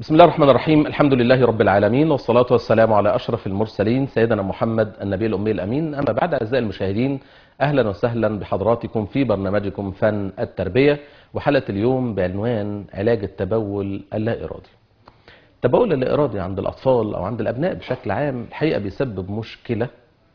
بسم الله الرحمن الرحيم الحمد لله رب العالمين والصلاة والسلام على أشرف المرسلين سيدنا محمد النبي الأمي الأمين أما بعد أعزائي المشاهدين أهلا وسهلا بحضراتكم في برنامجكم فن التربية وحلقة اليوم بعنوان علاج التبول اللا إرادي التبول اللا إرادي عند الأطفال أو عند الأبناء بشكل عام الحقيقة بيسبب مشكلة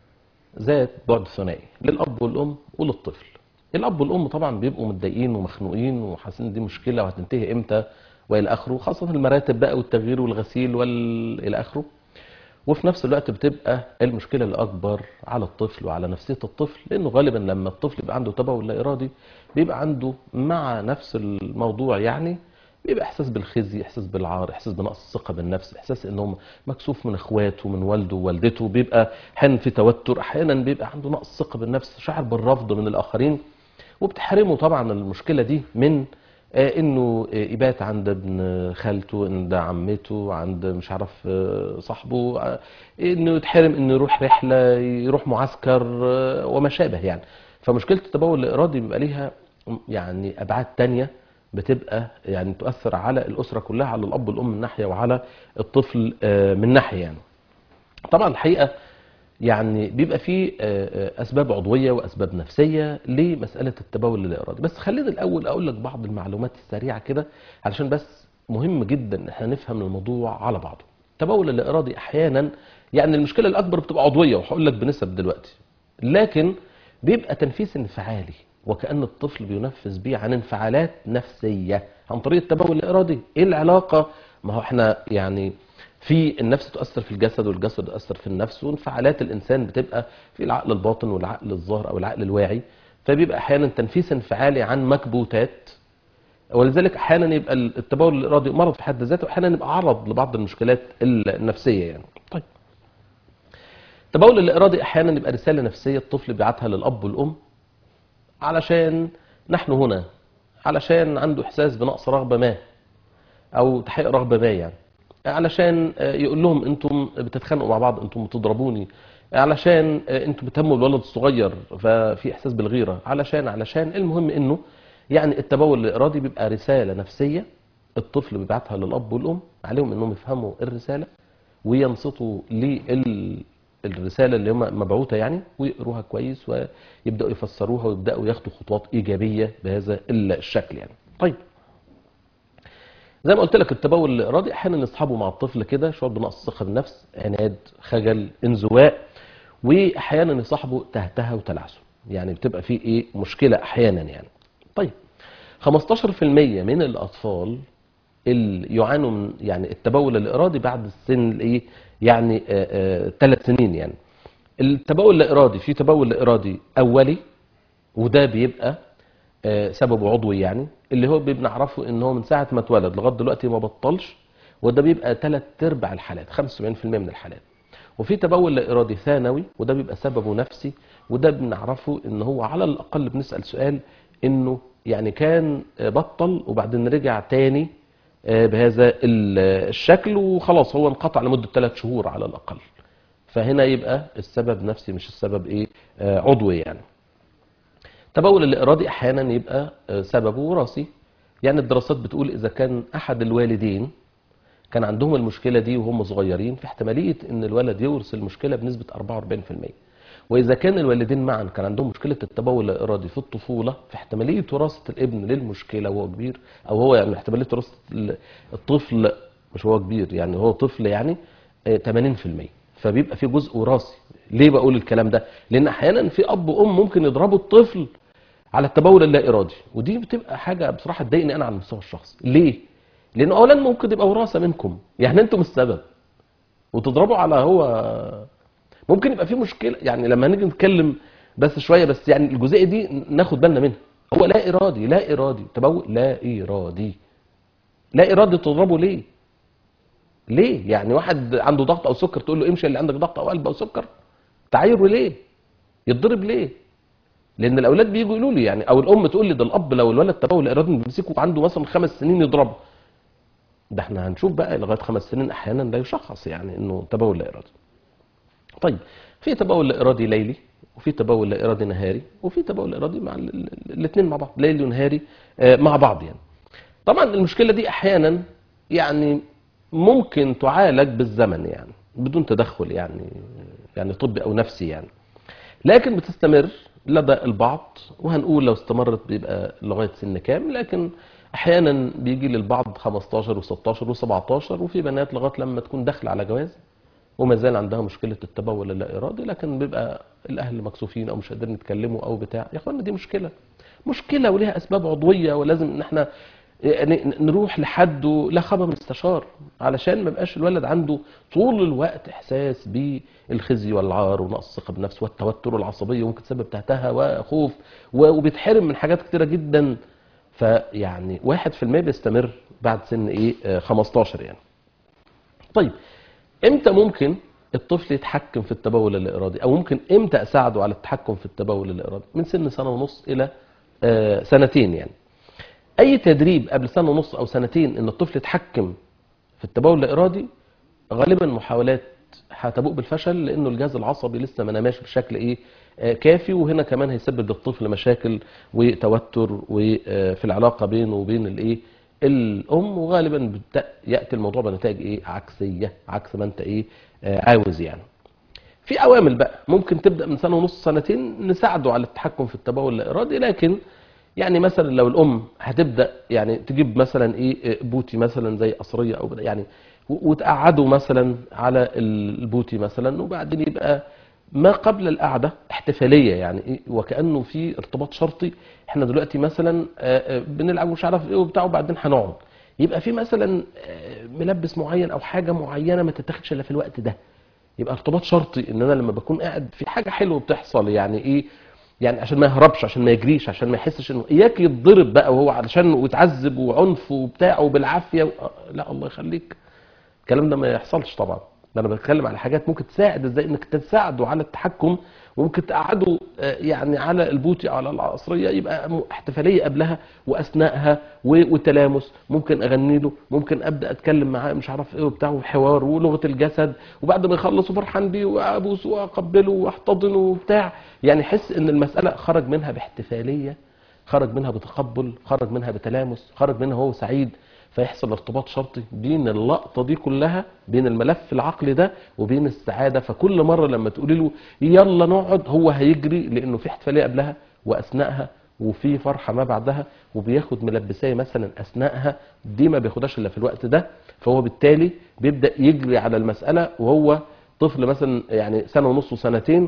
ذات بعد ثنائي للأب والأم وللطفل الأب والأم طبعا بيبقوا متضايقين ومخنوقين وحاسين دي مشكلة وهتنتهي إمتى والى اخره خاصه المراتب بقى والتغيير والغسيل والى اخره وفي نفس الوقت بتبقى المشكله الاكبر على الطفل وعلى نفسيه الطفل لانه غالبا لما الطفل يبقى عنده تبول لا ارادي بيبقى عنده مع نفس الموضوع يعني بيبقى احساس بالخزي احساس بالعار احساس بنقص الثقه بالنفس احساس انه مكسوف من اخواته من والده ووالدته بيبقى احيانا في توتر احيانا بيبقى عنده نقص ثقه بالنفس شعر بالرفض من الاخرين وبتحرمه طبعا المشكله دي من آه، انه آه، يبات عند ابن خالته عند عمته عند مش عارف آه، صاحبه آه، انه يتحرم انه يروح رحله يروح معسكر آه، وما شابه يعني فمشكله التبول الارادي بيبقى ليها يعني ابعاد تانية بتبقى يعني تؤثر على الاسره كلها على الاب والام من ناحيه وعلى الطفل آه، من ناحيه يعني طبعا الحقيقه يعني بيبقى فيه آه، آه، اسباب عضويه واسباب نفسيه لمساله التبول اللا ارادي بس خلينا الاول اقول لك بعض المعلومات السريعه كده علشان بس مهم جدا ان احنا نفهم الموضوع على بعضه التبول اللا ارادي احيانا يعني المشكله الاكبر بتبقى عضويه وهقول لك بنسب دلوقتي لكن بيبقى تنفيذ انفعالي وكأن الطفل بينفذ بيه عن انفعالات نفسية عن طريق التبول الإرادي إيه العلاقة ما هو احنا يعني في النفس تؤثر في الجسد والجسد يؤثر في النفس وانفعالات الإنسان بتبقى في العقل الباطن والعقل الظاهر أو العقل الواعي فبيبقى أحيانا تنفيذ انفعالي عن مكبوتات ولذلك أحيانا يبقى التبول الإرادي مرض في حد ذاته وأحيانا يبقى عرض لبعض المشكلات النفسية يعني طيب التبول الإرادي أحيانا يبقى رسالة نفسية الطفل بيبعتها للأب والأم علشان نحن هنا علشان عنده إحساس بنقص رغبة ما أو تحقيق رغبة ما يعني علشان آه، يقول لهم انتم بتتخانقوا مع بعض انتم بتضربوني علشان آه، انتم بتهموا الولد الصغير ففي احساس بالغيره علشان علشان المهم انه يعني التبول الارادي بيبقى رساله نفسيه الطفل بيبعتها للاب والام عليهم انهم يفهموا الرساله وينصتوا للرساله اللي هم مبعوثه يعني ويقروها كويس ويبداوا يفسروها ويبداوا ياخدوا خطوات ايجابيه بهذا الشكل يعني طيب زي ما قلت لك التبول الارادي احيانا يصحبه مع الطفل كده شعور بنقص الثقه بالنفس عناد خجل انزواء واحيانا يصاحبه تهتها وتلعثم يعني بتبقى فيه ايه مشكله احيانا يعني طيب 15% من الاطفال اللي يعانوا من يعني التبول الارادي بعد السن الايه يعني ثلاث سنين يعني التبول الارادي في تبول ارادي اولي وده بيبقى آه، سببه عضوي يعني اللي هو بنعرفه ان هو من ساعه ما اتولد لغايه دلوقتي ما بطلش وده بيبقى ثلاث ارباع الحالات 75% من الحالات وفي تبول لا ارادي ثانوي وده بيبقى سببه نفسي وده بنعرفه ان هو على الاقل بنسال سؤال انه يعني كان آه، بطل وبعدين رجع تاني آه، بهذا ال- الشكل وخلاص هو انقطع لمده ثلاث شهور على الاقل فهنا يبقى السبب نفسي مش السبب ايه آه، عضوي يعني التبول الإرادي أحيانا يبقى آه، سببه وراثي يعني الدراسات بتقول إذا كان أحد الوالدين كان عندهم المشكلة دي وهم صغيرين في احتمالية إن الولد يورث المشكلة بنسبة 44% وإذا كان الوالدين معا كان عندهم مشكلة التبول الإرادي في الطفولة في احتمالية وراثة الابن للمشكلة وهو كبير أو هو يعني احتمالية وراثة ال- الطفل مش هو كبير يعني هو طفل يعني آه، 80% فبيبقى في جزء وراثي ليه بقول الكلام ده لان احيانا في اب وام ممكن يضربوا الطفل على التبول اللا ارادي ودي بتبقى حاجه بصراحه تضايقني انا على المستوى الشخصي ليه لان اولا ممكن تبقى وراثه منكم يعني انتم السبب وتضربوا على هو ممكن يبقى في مشكله يعني لما نيجي نتكلم بس شويه بس يعني الجزئيه دي ناخد بالنا منها هو لا ارادي لا ارادي تبول لا ارادي لا ارادي تضربه ليه ليه يعني واحد عنده ضغط او سكر تقول له امشي اللي عندك ضغط او قلب او سكر تعايره ليه يتضرب ليه لان الاولاد بيجوا يقولوا لي يعني او الام تقول لي ده الاب لو الولد تبول ارادي بيمسكه عنده مثلا خمس سنين يضربه ده احنا هنشوف بقى لغايه خمس سنين احيانا لا يشخص يعني انه تبول لا ارادي طيب في تبول لا ارادي ليلي وفي تبول لا ارادي نهاري وفي تبول لا ارادي مع الاثنين مع بعض ليلي ونهاري آه، مع بعض يعني طبعا المشكله دي احيانا يعني ممكن تعالج بالزمن يعني بدون تدخل يعني يعني طبي او نفسي يعني لكن بتستمر لدى البعض وهنقول لو استمرت بيبقى لغايه سن كام لكن احيانا بيجي للبعض 15 و16 و17 وفي بنات لغايه لما تكون داخله على جواز وما زال عندها مشكله التبول اللا ارادي لكن بيبقى الاهل مكسوفين او مش قادرين يتكلموا او بتاع يا اخوانا دي مشكله مشكله وليها اسباب عضويه ولازم ان احنا يعني نروح لحد لا خبر مستشار علشان ما يبقاش الولد عنده طول الوقت احساس بالخزي والعار ونقص الثقه بالنفسه والتوتر والعصبيه وممكن تسبب تحتها وخوف و- وبيتحرم من حاجات كتيره جدا فيعني 1% بيستمر بعد سن ايه آه، 15 يعني طيب امتى ممكن الطفل يتحكم في التبول اللا او ممكن امتى اساعده على التحكم في التبول اللا من سن سنه ونص الى آه، سنتين يعني اي تدريب قبل سنه ونص او سنتين ان الطفل يتحكم في التبول اللا غالبا محاولات هتبوء بالفشل لانه الجهاز العصبي لسه ما نماش بشكل ايه آه، كافي وهنا كمان هيسبب للطفل مشاكل وتوتر وفي العلاقه بينه وبين الايه الام وغالبا بت- ياتي الموضوع بنتائج ايه عكسيه عكس ما انت ايه آه، عاوز يعني في عوامل بقى ممكن تبدا من سنه ونص سنتين نساعده على التحكم في التبول اللا ارادي لكن يعني مثلا لو الام هتبدا يعني تجيب مثلا ايه بوتي مثلا زي قصريه او بدا- يعني و- وتقعده مثلا على البوتي مثلا وبعدين يبقى ما قبل القعده احتفاليه يعني ايه وكانه في ارتباط شرطي احنا دلوقتي مثلا آه، آه، بنلعب مش عارف ايه وبتاع وبعدين هنقعد يبقى في مثلا آه، ملبس معين او حاجه معينه ما تتاخدش الا في الوقت ده يبقى ارتباط شرطي ان انا لما بكون قاعد في حاجه حلوه بتحصل يعني ايه يعني عشان ما يهربش عشان ما يجريش عشان ما يحسش انه اياك يتضرب بقى وهو علشان ويتعذب وعنف وبتاع وبالعافيه و... آه، لا الله يخليك الكلام ده ما يحصلش طبعا ده انا بتكلم على حاجات ممكن تساعد ازاي انك تساعده على التحكم وممكن تقعده آه، يعني على البوتي على العصريه يبقى م- احتفاليه قبلها واثناءها و- وتلامس ممكن اغني له ممكن ابدا اتكلم معاه مش عارف ايه وبتاع وحوار ولغه الجسد وبعد ما يخلص فرحان بيه وابوسه واقبله واحتضنه وبتاع يعني يحس ان المساله خرج منها باحتفاليه خرج منها بتقبل خرج منها بتلامس خرج منها هو سعيد فيحصل ارتباط شرطي بين اللقطه دي كلها بين الملف العقلي ده وبين السعاده فكل مره لما تقولي له يلا نقعد هو هيجري لانه في احتفاليه قبلها واثناءها وفي فرحه ما بعدها وبياخد ملبسيه مثلا اثناءها دي ما بياخدهاش الا في الوقت ده فهو بالتالي بيبدا يجري على المساله وهو طفل مثلا يعني سنه ونص وسنتين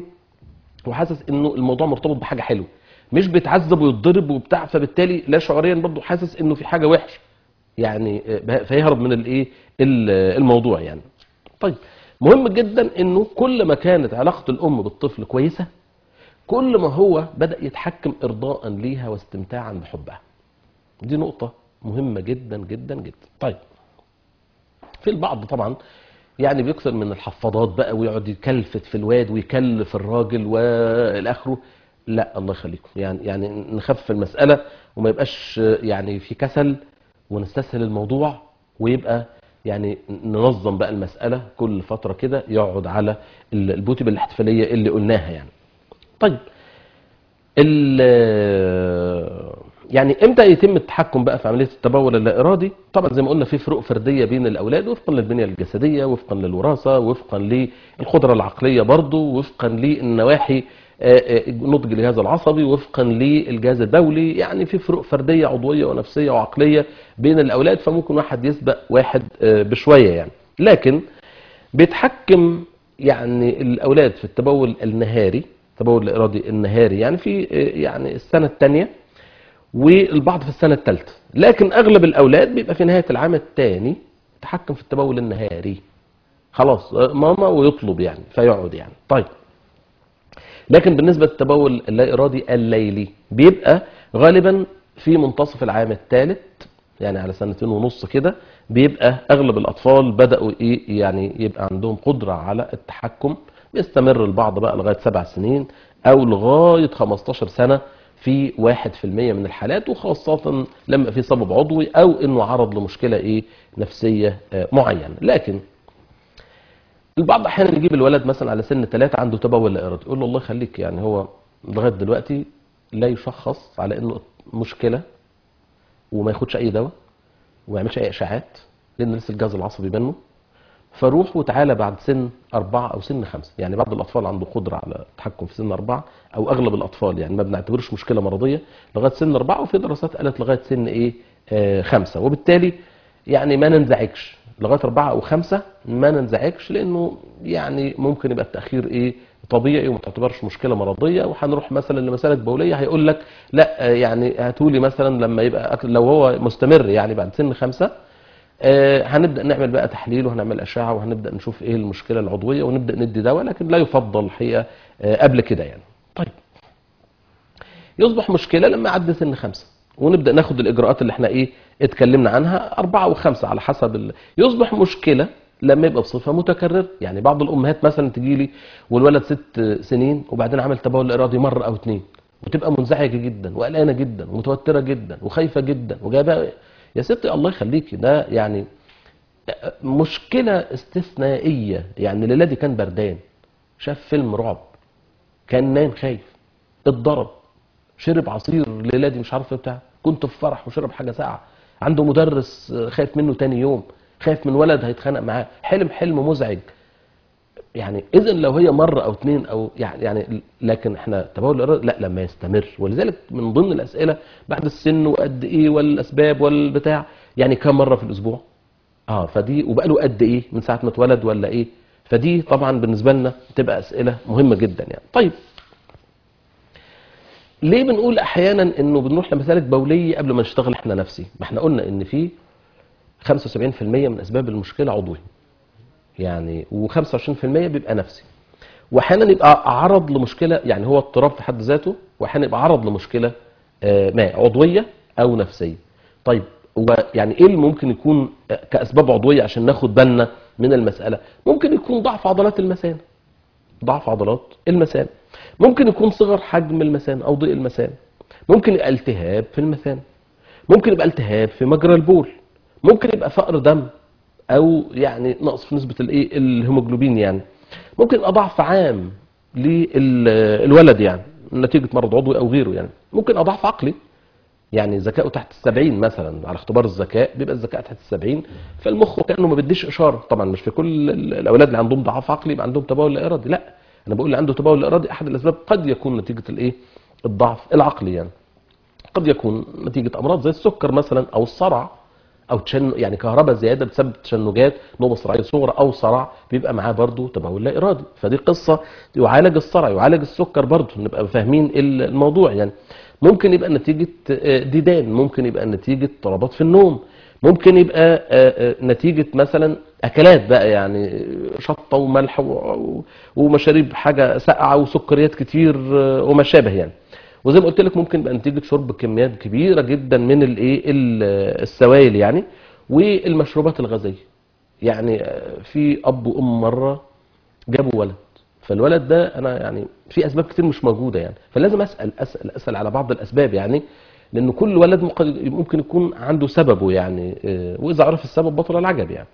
وحاسس انه الموضوع مرتبط بحاجه حلوه مش بيتعذب ويتضرب وبتاع فبالتالي لا شعوريا برضه حاسس انه في حاجه وحشه يعني آه، فيهرب من الايه ال- الموضوع يعني طيب مهم جدا انه كل ما كانت علاقه الام بالطفل كويسه كل ما هو بدا يتحكم ارضاء ليها واستمتاعا بحبها دي نقطه مهمه جدا جدا جدا طيب في البعض طبعا يعني بيكثر من الحفاضات بقى ويقعد يكلفت في الواد ويكلف الراجل والاخره لا الله يخليكم يعني يعني نخفف المساله وما يبقاش يعني في كسل ونستسهل الموضوع ويبقى يعني ننظم بقى المساله كل فتره كده يقعد على البوتي بالاحتفاليه اللي قلناها يعني طيب ال- يعني امتى يتم التحكم بقى في عمليه التبول اللا ارادي طبعا زي ما قلنا في فروق فرديه بين الاولاد وفقا للبنيه الجسديه وفقا للوراثه وفقا للقدره العقليه برضه وفقا للنواحي آه، آه، نضج الجهاز العصبي وفقا للجهاز البولي يعني في فروق فرديه عضويه ونفسيه وعقليه بين الاولاد فممكن واحد يسبق واحد آه، بشويه يعني لكن بيتحكم يعني الاولاد في التبول النهاري التبول الارادي النهاري يعني في آه، يعني السنه الثانيه والبعض في السنه الثالثه لكن اغلب الاولاد بيبقى في نهايه العام الثاني تحكم في التبول النهاري خلاص آه، ماما ويطلب يعني فيقعد يعني طيب لكن بالنسبه للتبول اللا ارادي الليلي بيبقى غالبا في منتصف العام الثالث يعني على سنتين ونص كده بيبقى اغلب الاطفال بداوا ايه يعني يبقى عندهم قدره على التحكم بيستمر البعض بقى لغايه سبع سنين او لغايه 15 سنه في 1% من الحالات وخاصه لما في سبب عضوي او انه عرض لمشكله ايه نفسيه آه، معينه لكن البعض احيانا يجيب الولد مثلا على سن ثلاثة عنده تبول لا ارادي يقول له الله يخليك يعني هو لغايه دلوقتي لا يشخص على انه مشكله وما ياخدش اي دواء وما يعملش اي اشاعات لان لسه الجهاز العصبي بنمو فروح وتعالى بعد سن أربعة أو سن خمسة يعني بعض الأطفال عنده قدرة على التحكم في سن أربعة أو أغلب الأطفال يعني ما بنعتبرش مشكلة مرضية لغاية سن أربعة وفي دراسات قالت لغاية سن إيه آه خمسة وبالتالي يعني ما ننزعجش لغاية أربعة أو خمسة ما ننزعجش لأنه يعني ممكن يبقى التأخير إيه طبيعي وما تعتبرش مشكله مرضيه وهنروح مثلا لمسالك بوليه هيقول لك لا آه، يعني هاتولي مثلا لما يبقى أكل- لو هو مستمر يعني بعد سن خمسه آه، هنبدا نعمل بقى تحليل وهنعمل اشعه وهنبدا نشوف ايه المشكله العضويه ونبدا ندي دواء لكن لا يفضل الحقيقه آه، قبل كده يعني طيب يصبح مشكله لما يعدي سن خمسه ونبدا ناخد الاجراءات اللي احنا ايه اتكلمنا عنها اربعه وخمسه على حسب ال... يصبح مشكله لما يبقى بصفه متكرره يعني بعض الامهات مثلا تجي لي والولد ست سنين وبعدين عمل تبول ارادي مره او اتنين وتبقى منزعجه جدا وقلقانه جدا ومتوتره جدا وخايفه جدا وجايبه يا ستي الله يخليكي ده يعني مشكله استثنائيه يعني الليله دي كان بردان شاف فيلم رعب كان نايم خايف اتضرب شرب عصير الليله دي مش عارف ايه بتاع كنت في فرح وشرب حاجه ساقعه عنده مدرس خايف منه تاني يوم خايف من ولد هيتخانق معاه حلم حلم مزعج يعني اذا لو هي مره او اتنين او يعني يعني لكن احنا تبول الارادي لا لما يستمر ولذلك من ضمن الاسئله بعد السن وقد ايه والاسباب والبتاع يعني كم مره في الاسبوع اه فدي وبقاله قد ايه من ساعه ما اتولد ولا ايه فدي طبعا بالنسبه لنا تبقى اسئله مهمه جدا يعني طيب ليه بنقول احيانا انه بنروح لمسالك بوليه قبل ما نشتغل احنا نفسي ما احنا قلنا ان في 75% من اسباب المشكله عضوي يعني و25% بيبقى نفسي واحيانا يبقى عرض لمشكله يعني هو اضطراب في حد ذاته واحيانا يبقى عرض لمشكله آه، ما عضويه او نفسيه طيب هو يعني ايه اللي ممكن يكون آه، كاسباب عضويه عشان ناخد بالنا من المساله ممكن يكون ضعف عضلات المثانه ضعف عضلات المثانه ممكن يكون صغر حجم المثانه او ضيق المثانه ممكن يبقى التهاب في المثانه ممكن يبقى التهاب في مجرى البول ممكن يبقى فقر دم او يعني نقص في نسبه الايه الهيموجلوبين يعني ممكن يبقى ضعف عام للولد يعني نتيجه مرض عضوي او غيره يعني ممكن يبقى ضعف عقلي يعني ذكائه تحت السبعين مثلا على اختبار الذكاء بيبقى الذكاء تحت السبعين فالمخ كانه ما بيديش اشاره طبعا مش في كل ال- الاولاد اللي عندهم ضعف عقلي يبقى عندهم تبول لا ارادي لا انا بقول اللي عنده تبول لا ارادي احد الاسباب قد يكون نتيجه الايه الضعف العقلي يعني قد يكون نتيجه امراض زي السكر مثلا او الصرع او تشن يعني كهرباء زياده بسبب تشنجات نوبه صرعيه صغرى او صرع بيبقى معاه برضه تبول لا ارادي فدي قصه يعالج الصرع يعالج السكر برضه نبقى فاهمين الموضوع يعني ممكن يبقى نتيجه آه، ديدان ممكن يبقى نتيجه اضطرابات في النوم ممكن يبقى آه، آه، نتيجه مثلا اكلات بقى يعني شطه وملح و- و- ومشاريب حاجه ساقعه وسكريات كتير آه، وما شابه يعني وزي ما قلت لك ممكن يبقى نتيجه شرب كميات كبيره جدا من الايه ال- السوائل يعني والمشروبات الغازيه يعني آه، في اب وام مره جابوا ولد فالولد ده انا يعني في اسباب كتير مش موجوده يعني فلازم اسال اسال اسال على بعض الاسباب يعني لان كل ولد مق- ممكن يكون عنده سببه يعني آه، واذا عرف السبب بطل العجب يعني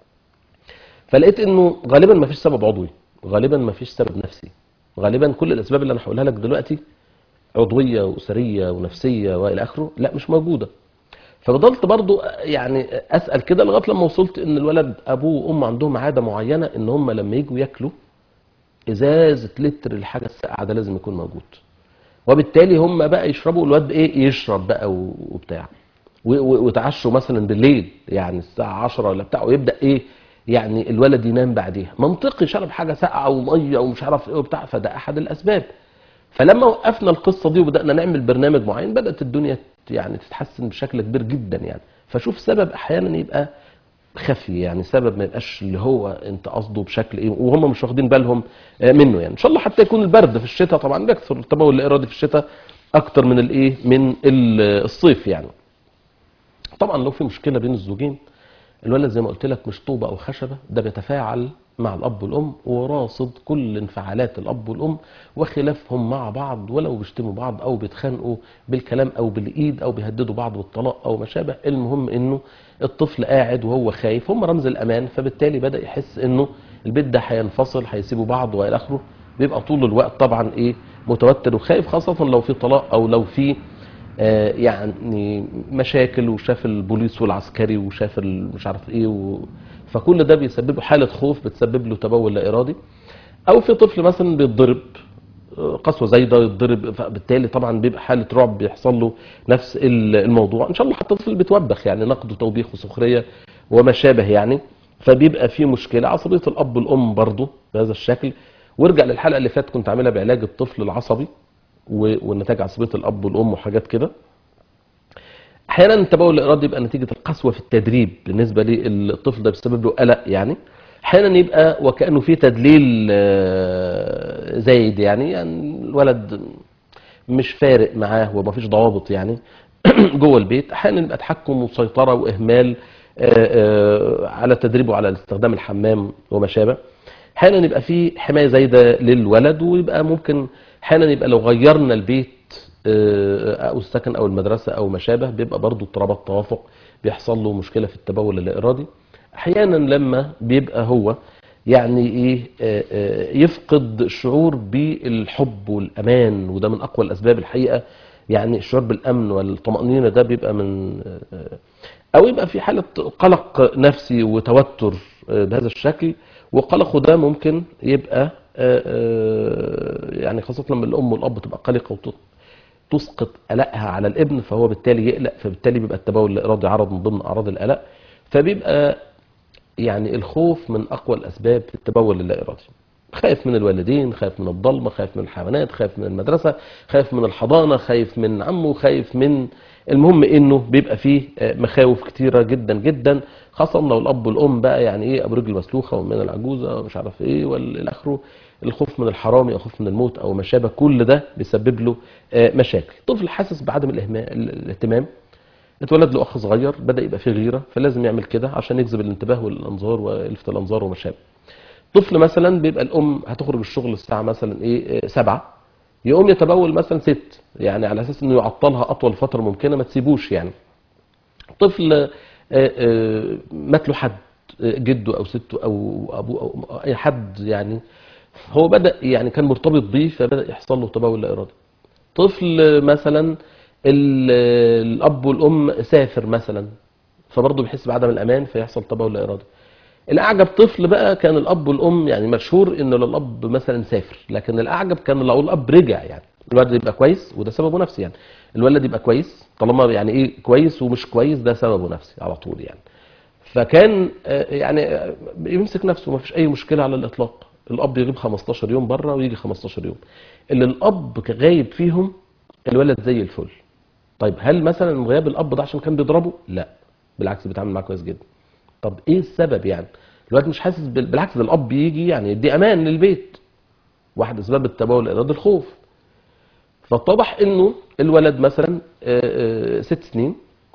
فلقيت انه غالبا ما فيش سبب عضوي غالبا ما فيش سبب نفسي غالبا كل الاسباب اللي انا هقولها لك دلوقتي عضويه واسريه ونفسيه والى اخره لا مش موجوده ففضلت برضو يعني اسال كده لغايه لما وصلت ان الولد ابوه وامه عندهم عاده معينه ان هم لما يجوا ياكلوا ازازه لتر الحاجه الساقعه ده لازم يكون موجود وبالتالي هم بقى يشربوا الواد ايه يشرب بقى و- وبتاع و- و- ويتعشوا مثلا بالليل يعني الساعه 10 ولا بتاع ويبدا ايه يعني الولد ينام بعديها منطقي شرب حاجه ساقعه وميه ومش عارف ايه وبتاع فده احد الاسباب فلما وقفنا القصه دي وبدانا نعمل برنامج معين بدات الدنيا ت- يعني تتحسن بشكل كبير جدا يعني فشوف سبب احيانا يبقى خفي يعني سبب ما يبقاش اللي هو انت قصده بشكل ايه وهم مش واخدين بالهم آه، منه يعني ان شاء الله حتى يكون البرد في الشتاء طبعا بيكثر التبول الارادي في الشتاء اكتر من الايه من ال- الصيف يعني طبعا لو في مشكله بين الزوجين الولد زي ما قلت لك مش طوبه او خشبه ده بيتفاعل مع الاب والام وراصد كل انفعالات الاب والام وخلافهم مع بعض ولو بيشتموا بعض او بيتخانقوا بالكلام او بالايد او بيهددوا بعض بالطلاق او ما شابه المهم انه الطفل قاعد وهو خايف هم رمز الامان فبالتالي بدا يحس انه البيت ده هينفصل هيسيبوا بعض والى اخره بيبقى طول الوقت طبعا ايه متوتر وخايف خاصه لو في طلاق او لو في آه، يعني مشاكل وشاف البوليس والعسكري وشاف ال- مش عارف ايه و... فكل ده بيسبب له حاله خوف بتسبب له تبول لا ارادي او في طفل مثلا بيتضرب آه، قسوه زايده يتضرب فبالتالي طبعا بيبقى حاله رعب بيحصل له نفس ال- الموضوع ان شاء الله حتى طفل بيتوبخ يعني نقد وتوبيخ وسخريه وما شابه يعني فبيبقى في مشكله عصبيه الاب والام برضه بهذا الشكل وارجع للحلقه اللي فاتت كنت عاملها بعلاج الطفل العصبي و- والنتائج عصبيه الاب والام وحاجات كده احيانا التبول الارادي يبقى نتيجه القسوه في التدريب بالنسبه للطفل ده بيسبب له قلق يعني احيانا يبقى وكانه في تدليل آه، زايد يعني, يعني الولد مش فارق معاه ومفيش ضوابط يعني جوه البيت احيانا يبقى تحكم وسيطره واهمال آه، آه، على تدريبه على استخدام الحمام وما شابه احيانا يبقى في حمايه زايده للولد ويبقى ممكن احيانا يبقى لو غيرنا البيت آه، او السكن او المدرسه او ما شابه بيبقى برضه اضطرابات توافق بيحصل له مشكله في التبول اللا ارادي احيانا لما بيبقى هو يعني ايه آه، آه، يفقد الشعور بالحب والامان وده من اقوى الاسباب الحقيقه يعني الشعور بالامن والطمانينه ده بيبقى من آه، او يبقى في حاله قلق نفسي وتوتر آه، بهذا الشكل وقلقه ده ممكن يبقى آه، آه، يعني خاصه لما الام والاب تبقى قلقه وت- تسقط قلقها على الابن فهو بالتالي يقلق فبالتالي بيبقى التبول الارادي عرض من ضمن اعراض القلق فبيبقى يعني الخوف من اقوى الاسباب في التبول اللا ارادي خايف من الوالدين خايف من الضلمه خايف من الحيوانات خايف من المدرسه خايف من الحضانه خايف من عمه خايف من المهم انه بيبقى فيه آه، مخاوف كتيره جدا جدا خاصه لو الاب والام بقى يعني ايه ابو رجل مسلوخه ومن العجوزه ومش عارف ايه والى اخره الخوف من الحرامي او خوف من الموت او ما شابه كل ده بيسبب له آه، مشاكل طفل حاسس بعدم الإهما- الاهتمام اتولد له اخ صغير بدا يبقى فيه غيره فلازم يعمل كده عشان يجذب الانتباه والانظار والفت الانظار وما شابه طفل مثلا بيبقى الام هتخرج الشغل الساعه مثلا ايه آه، سبعة يقوم يتبول مثلا ست يعني على اساس انه يعطلها اطول فتره ممكنه ما تسيبوش يعني طفل آه، آه، مات له حد آه، جده او سته او ابوه او اي حد يعني هو بدا يعني كان مرتبط بيه فبدا يحصل له تبول لا ارادي طفل مثلا ال- الاب والام سافر مثلا فبرضه بيحس بعدم الامان فيحصل تبول لا ارادي الاعجب طفل بقى كان الاب والام يعني مشهور ان لو الاب مثلا سافر لكن الاعجب كان لو الاب رجع يعني الولد يبقى كويس وده سببه نفسي يعني الولد يبقى كويس طالما يعني ايه كويس ومش كويس ده سببه نفسي على طول يعني فكان آه، يعني آه، يمسك نفسه ما فيش اي مشكله على الاطلاق الاب يغيب 15 يوم بره ويجي 15 يوم اللي الاب غايب فيهم الولد زي الفل طيب هل مثلا غياب الاب ده عشان كان بيضربه لا بالعكس بيتعامل معاه كويس جدا طب ايه السبب يعني الولد مش حاسس بال- بالعكس ده الاب يجي يعني يدي امان للبيت واحد اسباب التبول الارادي الخوف فاتضح انه الولد مثلا آه، آه، ست سنين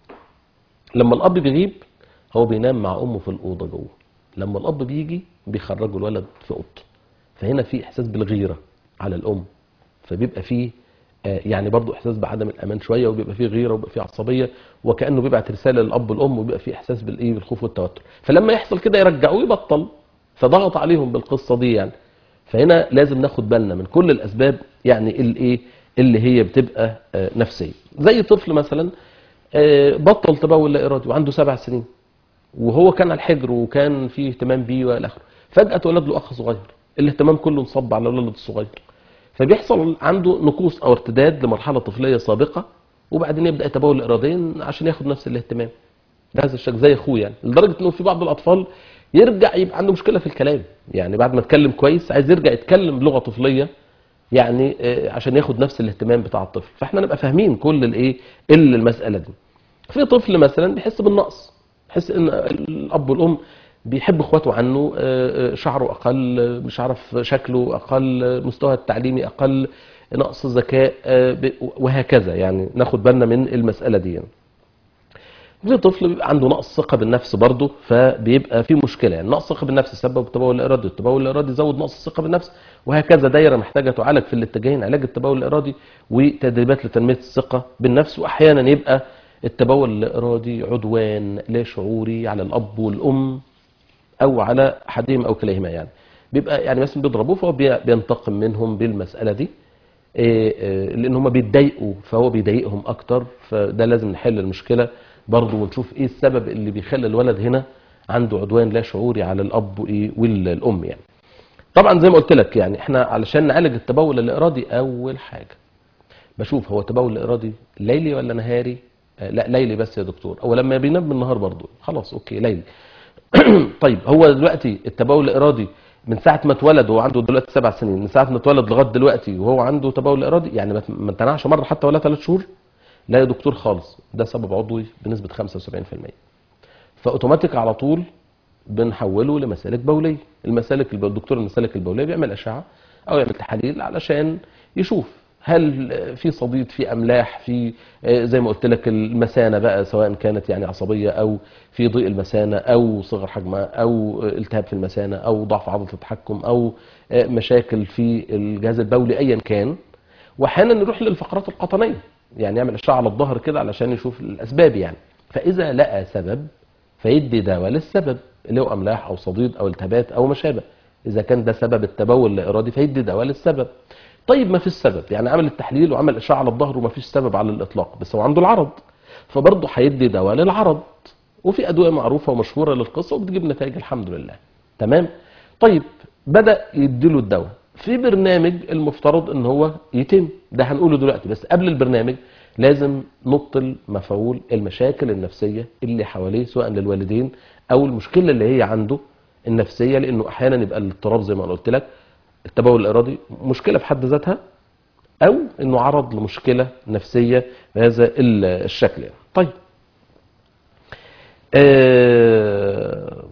لما الاب بيغيب هو بينام مع امه في الاوضه جوه لما الاب بيجي بيخرجوا الولد في اوضته فهنا في احساس بالغيره على الام فبيبقى فيه آه، يعني برضو احساس بعدم الامان شويه وبيبقى فيه غيره وبيبقى فيه عصبيه وكانه بيبعت رساله للاب والام وبيبقى فيه احساس بالايه بالخوف والتوتر فلما يحصل كده يرجعوه يبطل فضغط عليهم بالقصه دي يعني فهنا لازم ناخد بالنا من كل الاسباب يعني الايه اللي هي بتبقى آه، نفسيه زي طفل مثلا آه، بطل تبول لا ارادي وعنده سبع سنين وهو كان على الحجر وكان فيه اهتمام بيه والى اخره فجاه اتولد له اخ صغير الاهتمام كله انصب على الولد الصغير فبيحصل عنده نقوص او ارتداد لمرحله طفليه سابقه وبعدين يبدا يتبول اراديا عشان ياخد نفس الاهتمام بهذا الشكل زي اخوه يعني لدرجه انه في بعض الاطفال يرجع يبقى عنده مشكله في الكلام يعني بعد ما اتكلم كويس عايز يرجع يتكلم بلغه طفليه يعني آه، عشان ياخد نفس الاهتمام بتاع الطفل فاحنا نبقى فاهمين كل الايه اللي المساله دي في طفل مثلا بيحس بالنقص يحس ان الاب والام بيحب اخواته عنه آه، آه، شعره اقل آه، مش عارف شكله اقل آه، مستوى التعليمي اقل نقص ذكاء آه، ب- وهكذا يعني ناخد بالنا من المساله دي يعني. في طفل بيبقى عنده نقص ثقه بالنفس برضه فبيبقى في مشكله يعني نقص ثقه بالنفس سبب التبول الارادي التبول الارادي يزود نقص الثقه بالنفس وهكذا دايره محتاجه تعالج في الاتجاهين علاج التبول الارادي وتدريبات لتنميه الثقه بالنفس واحيانا يبقى التبول الارادي عدوان لا شعوري على الاب والام او على احدهما او كليهما يعني بيبقى يعني مثلا بيضربوه فهو بي- بينتقم منهم بالمساله دي إيه، إيه، لان هم بيتضايقوا فهو بيضايقهم اكتر فده لازم نحل المشكله برضه ونشوف ايه السبب اللي بيخلي الولد هنا عنده عدوان لا شعوري على الاب وإيه والام يعني طبعا زي ما قلت لك يعني احنا علشان نعالج التبول الارادي اول حاجه بشوف هو تبول ارادي ليلي ولا نهاري آه لا ليلي بس يا دكتور او لما بينام بالنهار برضه خلاص اوكي ليلي طيب هو دلوقتي التبول الارادي من ساعه ما اتولد وهو عنده دلوقتي سبع سنين من ساعه ما اتولد لغايه دلوقتي وهو عنده تبول ارادي يعني ما ت- ما امتنعش مره حتى ولا ثلاث شهور لا يا دكتور خالص ده سبب عضوي بنسبه 75% فاوتوماتيك على طول بنحوله لمسالك بوليه المسالك الب- الدكتور المسالك البوليه بيعمل اشعه او يعمل تحاليل علشان يشوف هل في صديد في املاح في آه، زي ما قلت لك المثانه بقى سواء كانت يعني عصبيه او في ضيق المثانه او صغر حجمها او آه، التهاب في المثانه او ضعف عضله التحكم او آه، مشاكل في الجهاز البولي ايا كان واحيانا نروح للفقرات القطنيه يعني يعمل اشعه على الظهر كده علشان يشوف الاسباب يعني فاذا لقى سبب فيدي دواء للسبب اللي هو املاح او صديد او التهابات او ما شابه اذا كان ده سبب التبول اللا ارادي فيدي دواء للسبب طيب ما فيش سبب يعني عمل التحليل وعمل اشعه على الظهر وما فيش سبب على الاطلاق بس هو عنده العرض فبرضه هيدي دواء للعرض وفي ادويه معروفه ومشهوره للقصه وبتجيب نتائج الحمد لله تمام طيب بدا يديله الدواء في برنامج المفترض ان هو يتم ده هنقوله دلوقتي بس قبل البرنامج لازم نبطل مفعول المشاكل النفسيه اللي حواليه سواء للوالدين او المشكله اللي هي عنده النفسيه لانه احيانا يبقى الاضطراب زي ما انا قلت لك التبول الارادي مشكله في حد ذاتها او انه عرض لمشكله نفسيه بهذا ال- الشكل يعني. طيب آه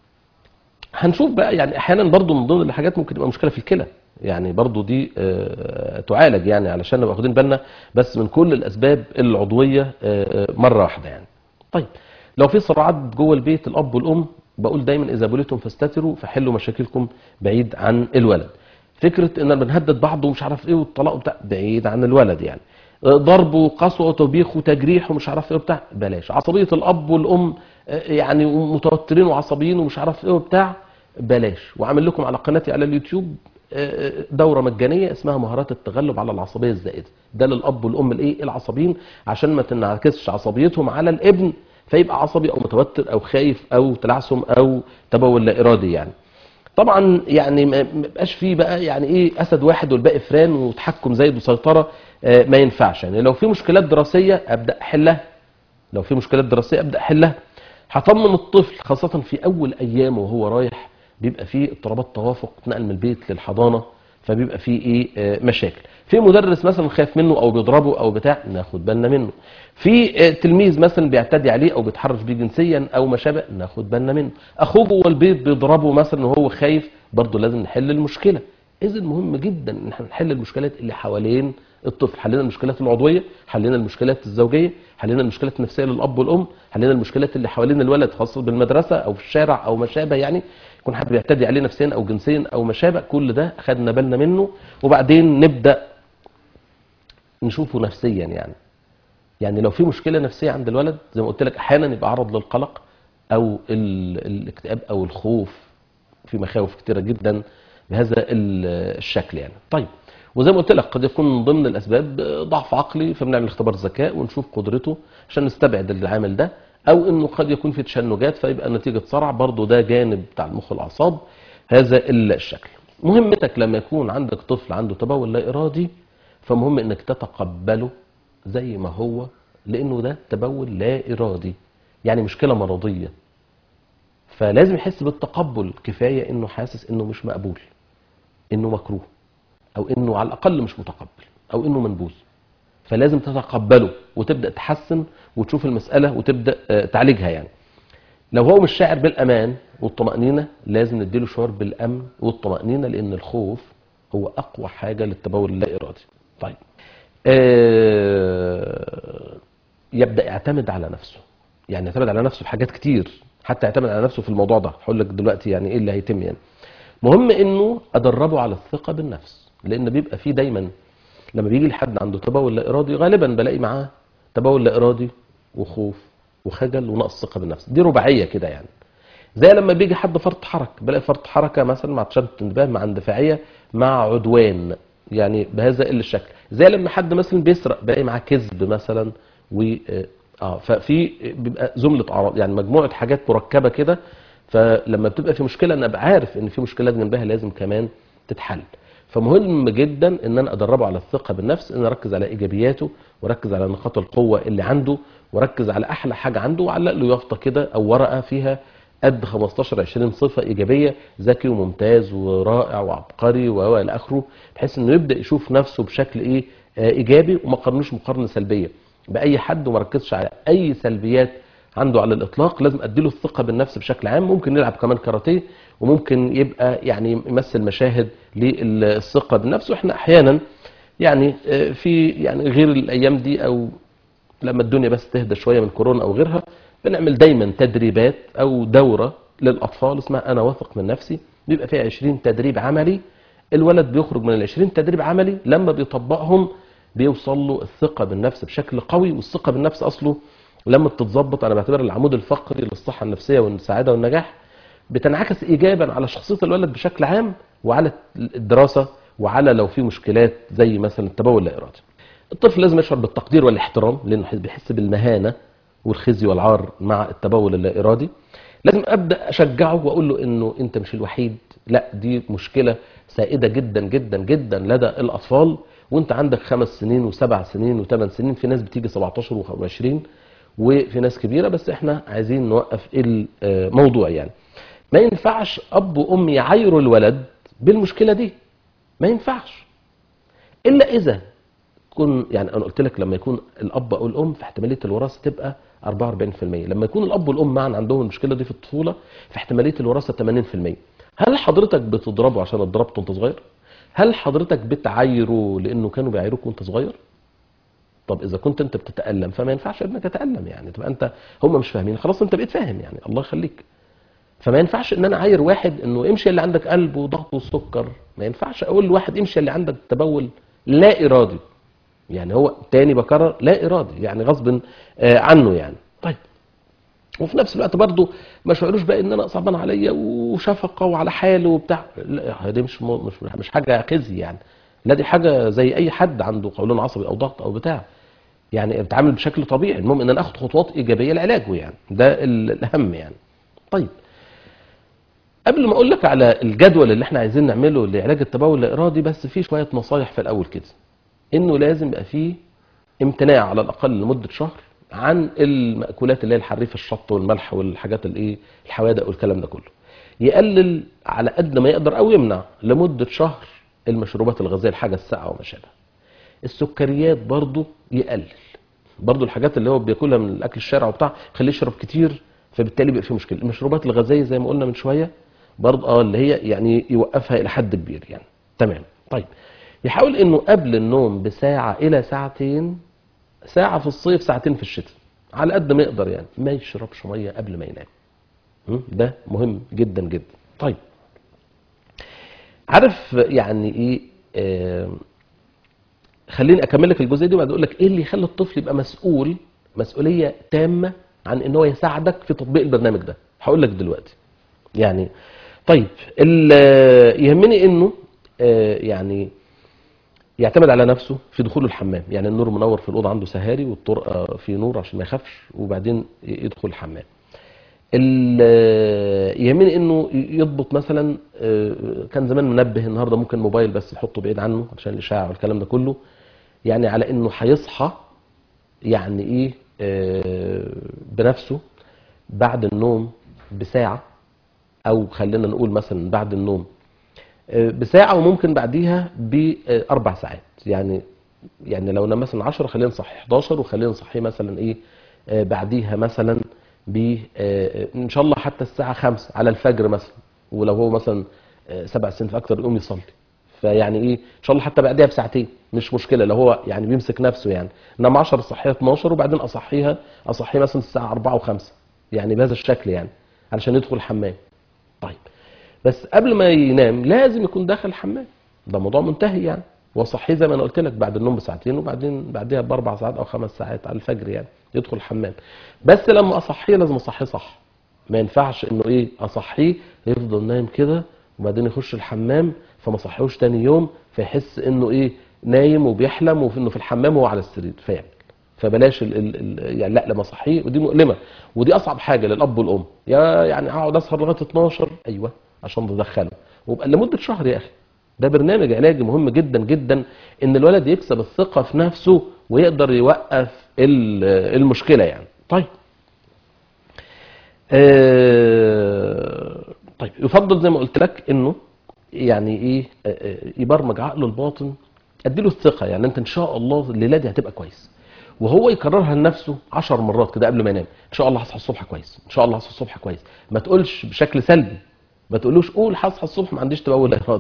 هنشوف بقى يعني احيانا برضو من ضمن الحاجات ممكن تبقى مشكله في الكلى يعني برضو دي آه، تعالج يعني علشان نبقى واخدين بالنا بس من كل الاسباب العضويه آه، آه، مره واحده يعني طيب لو في صراعات جوه البيت الاب والام بقول دايما اذا بليتم فاستتروا فحلوا مشاكلكم بعيد عن الولد فكره ان بنهدد بعض ومش عارف ايه والطلاق بتاع بعيد عن الولد يعني آه، ضرب وقسوه وتوبيخ وتجريح ومش عارف ايه وبتاع بلاش عصبيه الاب والام آه، يعني متوترين وعصبيين ومش عارف ايه وبتاع بلاش وعامل لكم على قناتي على اليوتيوب آه، دوره مجانيه اسمها مهارات التغلب على العصبيه الزائده ده للاب والام الايه العصبيين عشان ما تنعكسش عصبيتهم على الابن فيبقى عصبي او متوتر او خايف او تلعثم او تبول لا ارادي يعني طبعا يعني ما ما يبقاش فيه بقى يعني ايه اسد واحد والباقي فران وتحكم زايد وسيطره آه، ما ينفعش يعني لو في مشكلات دراسيه ابدا احلها لو في مشكلات دراسيه ابدا احلها هطمن الطفل خاصه في اول ايامه وهو رايح بيبقى فيه اضطرابات توافق نقل من البيت للحضانه فبيبقى فيه ايه آه، مشاكل في مدرس مثلا خايف منه او بيضربه او بتاع ناخد بالنا منه في آه، تلميذ مثلا بيعتدي عليه او بيتحرش بيه جنسيا او ما شابه ناخد بالنا منه اخوه جوه البيت بيضربه مثلا وهو خايف برضه لازم نحل المشكله اذا مهم جدا ان احنا نحل المشكلات اللي حوالين الطفل حلينا المشكلات العضويه حلينا المشكلات الزوجيه حلينا المشكلات النفسيه للاب والام حلينا المشكلات اللي حوالين الولد خاصه بالمدرسه او في الشارع او ما شابه يعني يكون حد بيعتدي عليه نفسيا او جنسيا او ما شابه كل ده خدنا بالنا منه وبعدين نبدا نشوفه نفسيا يعني يعني لو في مشكله نفسيه عند الولد زي ما قلت لك احيانا يبقى عرض للقلق او ال- الاكتئاب او الخوف في مخاوف كتيره جدا بهذا ال- الشكل يعني طيب وزي ما قلت لك قد يكون من ضمن الاسباب ضعف عقلي فبنعمل اختبار ذكاء ونشوف قدرته عشان نستبعد العامل ده او انه قد يكون في تشنجات فيبقى نتيجه صرع برضه ده جانب بتاع المخ والاعصاب هذا الشكل مهمتك لما يكون عندك طفل عنده تبول لا ارادي فمهم انك تتقبله زي ما هو لانه ده تبول لا ارادي يعني مشكله مرضيه فلازم يحس بالتقبل كفايه انه حاسس انه مش مقبول انه مكروه او انه على الاقل مش متقبل او انه منبوذ فلازم تتقبله وتبدا تحسن وتشوف المساله وتبدا آه، تعالجها يعني لو هو مش شاعر بالامان والطمانينه لازم نديله شعور بالامن والطمانينه لان الخوف هو اقوى حاجه للتبول اللا ارادي طيب آه، يبدا يعتمد على نفسه يعني يعتمد على نفسه في حاجات كتير حتى يعتمد على نفسه في الموضوع ده هقول لك دلوقتي يعني ايه اللي هيتم يعني مهم انه ادربه على الثقه بالنفس لان بيبقى فيه دايما لما بيجي لحد عنده تبول لا ارادي غالبا بلاقي معاه تبول لا ارادي وخوف وخجل ونقص ثقه بالنفس دي رباعيه كده يعني زي لما بيجي حد فرط حركه بلاقي فرط حركه مثلا مع تشتت انتباه مع اندفاعيه مع عدوان يعني بهذا الشكل زي لما حد مثلا بيسرق بلاقي معاه كذب مثلا و اه ففي بيبقى زمله اعراض يعني مجموعه حاجات مركبه كده فلما بتبقى في مشكله انا ابقى عارف ان في مشكلات جنبها لازم كمان تتحل فمهم جدا ان انا ادربه على الثقه بالنفس ان اركز على ايجابياته واركز على نقاط القوه اللي عنده واركز على احلى حاجه عنده وعلق له يافطه كده او ورقه فيها قد 15 20 صفه ايجابيه ذكي وممتاز ورائع وعبقري و الى اخره بحيث انه يبدا يشوف نفسه بشكل ايه آه ايجابي وما قارنوش مقارنه سلبيه باي حد وما ركزش على اي سلبيات عنده على الاطلاق لازم اديله الثقه بالنفس بشكل عام ممكن يلعب كمان كاراتيه وممكن يبقى يعني يمثل مشاهد للثقه بالنفس واحنا احيانا يعني آه في يعني غير الايام دي او لما الدنيا بس تهدى شويه من كورونا او غيرها بنعمل دايما تدريبات او دوره للاطفال اسمها انا واثق من نفسي بيبقى فيها 20 تدريب عملي الولد بيخرج من ال 20 تدريب عملي لما بيطبقهم بيوصل له الثقه بالنفس بشكل قوي والثقه بالنفس اصله لما بتتظبط انا بعتبر العمود الفقري للصحه النفسيه والسعاده والنجاح بتنعكس ايجابا على شخصيه الولد بشكل عام وعلى الدراسه وعلى لو في مشكلات زي مثلا التبول اللا ارادي. الطفل لازم يشعر بالتقدير والاحترام لانه بيحس بالمهانه والخزي والعار مع التبول اللا ارادي. لازم ابدا اشجعه واقول له انه انت مش الوحيد لا دي مشكله سائده جدا جدا جدا لدى الاطفال وانت عندك خمس سنين وسبع سنين وثمان سنين في ناس بتيجي 17 و20 وفي ناس كبيره بس احنا عايزين نوقف الموضوع يعني. ما ينفعش اب وام يعايروا الولد بالمشكله دي ما ينفعش الا اذا كن يعني انا قلت لك لما يكون الاب او الام في احتماليه الوراثه تبقى 44% لما يكون الاب والام معا عندهم المشكله دي في الطفوله في احتماليه الوراثه 80% هل حضرتك بتضربه عشان اتضربت وانت صغير هل حضرتك بتعايره لانه كانوا بيعايروك وانت صغير طب اذا كنت انت بتتالم فما ينفعش ابنك يتالم يعني تبقى انت هم مش فاهمين خلاص انت بقيت فاهم يعني الله يخليك فما ينفعش ان انا اعاير واحد انه امشي اللي عندك قلب وضغط وسكر ما ينفعش اقول لواحد امشي اللي عندك تبول لا ارادي يعني هو تاني بكرر لا ارادي يعني غصب عنه يعني طيب وفي نفس الوقت برضه ما شعروش بقى ان انا صعبان عليا وشفقه وعلى حاله وبتاع لا دي مش مش مش حاجه خزي يعني لا دي حاجه زي اي حد عنده قولون عصبي او ضغط او بتاع يعني بتعامل بشكل طبيعي المهم ان انا اخد خطوات ايجابيه لعلاجه يعني ده الاهم يعني طيب قبل ما اقول لك على الجدول اللي احنا عايزين نعمله لعلاج التبول الارادي بس في شويه نصايح في الاول كده انه لازم يبقى فيه امتناع على الاقل لمده شهر عن المأكولات اللي هي الحريف الشط والملح والحاجات الايه الحوادق والكلام ده كله يقلل على قد ما يقدر او يمنع لمده شهر المشروبات الغازيه الحاجه الساقعه وما شابه السكريات برضه يقلل برضه الحاجات اللي هو بياكلها من الاكل الشارع وبتاع خليه يشرب كتير فبالتالي بيبقى فيه مشكله المشروبات الغازيه زي ما قلنا من شويه برضه اه اللي هي يعني يوقفها الى حد كبير يعني تمام طيب يحاول انه قبل النوم بساعه الى ساعتين ساعه في الصيف ساعتين في الشتاء على قد ما يقدر يعني ما يشربش ميه قبل ما ينام ده مهم جدا جدا طيب عارف يعني ايه آه خليني اكمل لك الجزئيه دي وبعد اقول لك ايه اللي يخلي الطفل يبقى مسؤول مسؤوليه تامه عن ان هو يساعدك في تطبيق البرنامج ده هقول لك دلوقتي يعني طيب يهمني انه يعني يعتمد على نفسه في دخول الحمام يعني النور منور في الاوضه عنده سهاري والطرقه في نور عشان ما يخافش وبعدين يدخل الحمام يهمني انه يضبط مثلا كان زمان منبه النهارده ممكن موبايل بس يحطه بعيد عنه عشان الاشعاع والكلام ده كله يعني على انه هيصحى يعني ايه بنفسه بعد النوم بساعه او خلينا نقول مثلا بعد النوم بساعه وممكن بعديها باربع ساعات يعني يعني لو نام مثلا 10 خلينا نصحي 11 وخلينا نصحيه مثلا ايه بعديها مثلا ب ان شاء الله حتى الساعه 5 على الفجر مثلا ولو هو مثلا سبع سنين فاكتر يقوم يصلي فيعني ايه ان شاء الله حتى بعديها بساعتين مش مشكله لو هو يعني بيمسك نفسه يعني انما 10 اصحيها 12 وبعدين اصحيها اصحيه مثلا الساعه 4 و5 يعني بهذا الشكل يعني علشان يدخل الحمام طيب بس قبل ما ينام لازم يكون داخل الحمام ده موضوع منتهي يعني واصحيه زي ما انا قلت لك بعد النوم بساعتين وبعدين بعديها باربع ساعات او خمس ساعات على الفجر يعني يدخل الحمام بس لما اصحيه لازم اصحيه صح ما ينفعش انه ايه اصحيه يفضل نايم كده وبعدين يخش الحمام فما صحيهوش تاني يوم فيحس انه ايه نايم وبيحلم وانه في الحمام وهو على السرير فيعمل فبلاش ال ال ال يعني لا لما صحيه ودي مؤلمه ودي اصعب حاجه للاب والام يا يعني اقعد اسهر لغايه 12 ايوه عشان تدخله ويبقى لمده شهر يا اخي ده برنامج علاجي مهم جدا جدا ان الولد يكسب الثقه في نفسه ويقدر يوقف ال- المشكله يعني طيب آه، طيب يفضل زي ما قلت لك انه يعني ايه آه، آه، يبرمج عقله الباطن اديله الثقه يعني انت ان شاء الله الليله دي هتبقى كويس وهو يكررها لنفسه عشر مرات كده قبل ما ينام ان شاء الله هصحى الصبح كويس ان شاء الله هصحى الصبح كويس ما تقولش بشكل سلبي ما تقولوش قول هصحى الصبح ما عنديش تبول ارادي